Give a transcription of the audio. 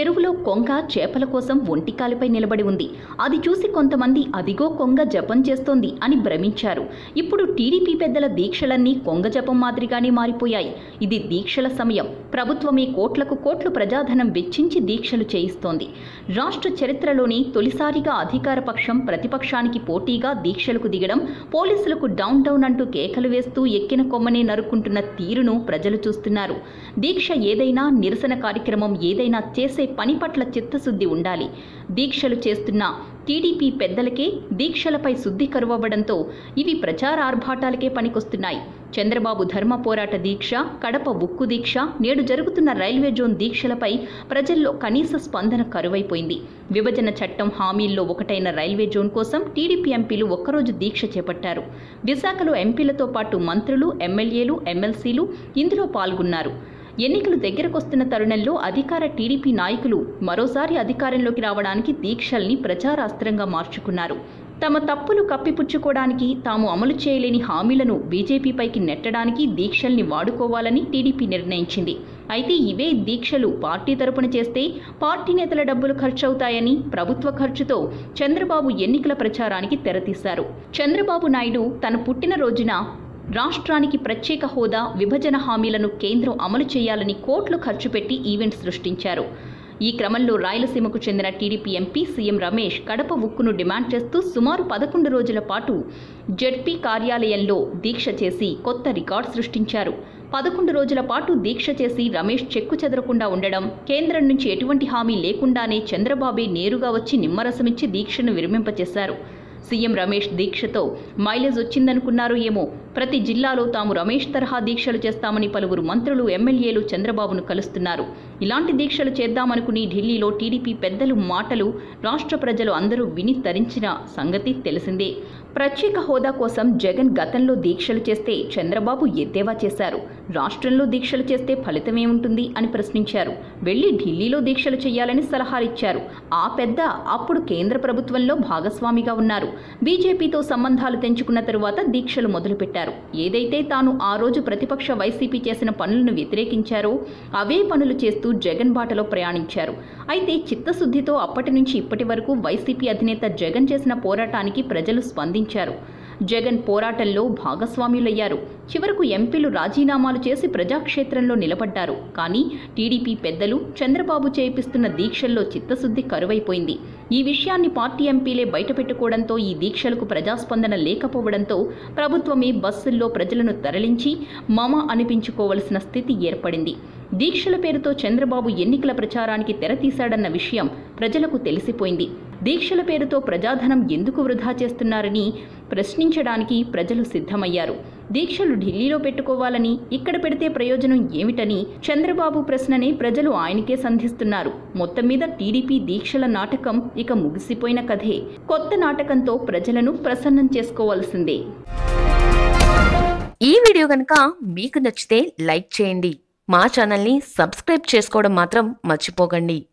చెరువులో కొంగ చేపల కోసం ఒంటికాలిపై నిలబడి ఉంది అది చూసి కొంతమంది అదిగో కొంగ జపం చేస్తోంది అని భ్రమించారు ఇప్పుడు టీడీపీ పెద్దల దీక్షలన్నీ కొంగ జపం మాదిరిగానే మారిపోయాయి ఇది దీక్షల సమయం ప్రభుత్వమే కోట్లకు కోట్లు ప్రజాధనం వెచ్చించి దీక్షలు చేయిస్తోంది రాష్ట్ర చరిత్రలోని తొలిసారిగా అధికార పక్షం ప్రతిపక్షానికి పోటీగా దీక్షలకు దిగడం పోలీసులకు డౌన్ డౌన్ అంటూ కేకలు వేస్తూ ఎక్కిన కొమ్మనే నరుక్కుంటున్న తీరును ప్రజలు చూస్తున్నారు దీక్ష ఏదైనా నిరసన కార్యక్రమం ఏదైనా చేసే పని పట్ల చిత్తశుద్ధి ఉండాలి దీక్షలు చేస్తున్న టీడీపీ పెద్దలకే దీక్షలపై శుద్ధి కరువవ్వడంతో ఇవి ప్రచార ఆర్భాటాలకే పనికొస్తున్నాయి చంద్రబాబు ధర్మ పోరాట దీక్ష కడప ఉక్కు దీక్ష నేడు జరుగుతున్న రైల్వే జోన్ దీక్షలపై ప్రజల్లో కనీస స్పందన కరువైపోయింది విభజన చట్టం హామీల్లో ఒకటైన రైల్వే జోన్ కోసం టీడీపీ ఎంపీలు ఒక్కరోజు దీక్ష చేపట్టారు విశాఖలో ఎంపీలతో పాటు మంత్రులు ఎమ్మెల్యేలు ఎమ్మెల్సీలు ఇందులో పాల్గొన్నారు ఎన్నికలు దగ్గరకొస్తున్న తరుణంలో అధికార టీడీపీ నాయకులు మరోసారి అధికారంలోకి రావడానికి దీక్షల్ని ప్రచారాస్త్రంగా మార్చుకున్నారు తమ తప్పులు కప్పిపుచ్చుకోవడానికి తాము అమలు చేయలేని హామీలను బీజేపీపైకి నెట్టడానికి దీక్షల్ని వాడుకోవాలని టీడీపీ నిర్ణయించింది అయితే ఇవే దీక్షలు పార్టీ తరపున చేస్తే పార్టీ నేతల డబ్బులు ఖర్చవుతాయని ప్రభుత్వ ఖర్చుతో చంద్రబాబు ఎన్నికల ప్రచారానికి తెరతీశారు చంద్రబాబు నాయుడు తన పుట్టినరోజున రాష్ట్రానికి ప్రత్యేక హోదా విభజన హామీలను కేంద్రం అమలు చేయాలని కోట్లు ఖర్చు పెట్టి ఈవెంట్ సృష్టించారు ఈ క్రమంలో రాయలసీమకు చెందిన TDP MP CM Ramesh Kadapa ఉక్కును డిమాండ్ చేస్తూ సుమారు పదకొండు రోజుల పాటు జడ్పీ కార్యాలయంలో దీక్ష చేసి కొత్త రికార్డ్ సృష్టించారు పదకొండు రోజుల పాటు దీక్ష చేసి రమేష్ చెక్కు చెదరకుండా ఉండడం కేంద్రం నుంచి ఎటువంటి హామీ లేకుండానే చంద్రబాబే నేరుగా వచ్చి నిమ్మరసమిచ్చి దీక్షను విరమింపచేశారు సీఎం రమేష్ దీక్షతో మైలేజ్ వచ్చిందనుకున్నారు ఏమో ప్రతి జిల్లాలో తాము రమేష్ తరహా దీక్షలు చేస్తామని పలువురు మంత్రులు ఎమ్మెల్యేలు చంద్రబాబును కలుస్తున్నారు ఇలాంటి దీక్షలు చేద్దామనుకుని ఢిల్లీలో టీడీపీ పెద్దలు మాటలు రాష్ట్ర ప్రజలు అందరూ విని తరించిన సంగతి తెలిసిందే ప్రత్యేక హోదా కోసం జగన్ గతంలో దీక్షలు చేస్తే చంద్రబాబు ఎద్దేవా చేశారు రాష్ట్రంలో దీక్షలు చేస్తే ఫలితమేముంటుంది అని ప్రశ్నించారు వెళ్లి ఢిల్లీలో దీక్షలు చేయాలని సలహాలిచ్చారు ఆ పెద్ద అప్పుడు కేంద్ర ప్రభుత్వంలో భాగస్వామిగా ఉన్నారు బీజేపీతో సంబంధాలు తెంచుకున్న తరువాత దీక్షలు మొదలుపెట్టారు ఏదైతే తాను ఆ రోజు ప్రతిపక్ష వైసీపీ చేసిన పనులను వ్యతిరేకించారో అవే పనులు చేస్తూ జగన్ బాటలో ప్రయాణించారు అయితే చిత్తశుద్ధితో అప్పటి నుంచి ఇప్పటి వరకు వైసీపీ అధినేత జగన్ చేసిన పోరాటానికి ప్రజలు స్పందించారు జగన్ పోరాటంలో భాగస్వామ్యులయ్యారు చివరకు ఎంపీలు రాజీనామాలు చేసి ప్రజాక్షేత్రంలో నిలబడ్డారు కానీ టీడీపీ పెద్దలు చంద్రబాబు చేపిస్తున్న దీక్షల్లో చిత్తశుద్ధి కరువైపోయింది ఈ విషయాన్ని పార్టీ ఎంపీలే బయటపెట్టుకోవడంతో ఈ దీక్షలకు ప్రజాస్పందన లేకపోవడంతో ప్రభుత్వమే బస్సుల్లో ప్రజలను తరలించి మమ అనిపించుకోవలసిన స్థితి ఏర్పడింది దీక్షల పేరుతో చంద్రబాబు ఎన్నికల ప్రచారానికి తెరతీశాడన్న విషయం ప్రజలకు తెలిసిపోయింది దీక్షల పేరుతో ప్రజాధనం ఎందుకు వృధా చేస్తున్నారని ప్రశ్నించడానికి ప్రజలు సిద్ధమయ్యారు దీక్షలు ఢిల్లీలో పెట్టుకోవాలని ఇక్కడ పెడితే ప్రయోజనం ఏమిటని చంద్రబాబు ప్రశ్ననే ప్రజలు ఆయనకే సంధిస్తున్నారు మొత్తం మీద టీడీపీ దీక్షల నాటకం ఇక ముగిసిపోయిన కథే కొత్త నాటకంతో ప్రజలను ప్రసన్నం చేసుకోవాల్సిందే ఈ వీడియో కనుక మీకు నచ్చితే లైక్ చేయండి మా ఛానల్ని సబ్స్క్రైబ్ చేసుకోవడం మాత్రం మర్చిపోకండి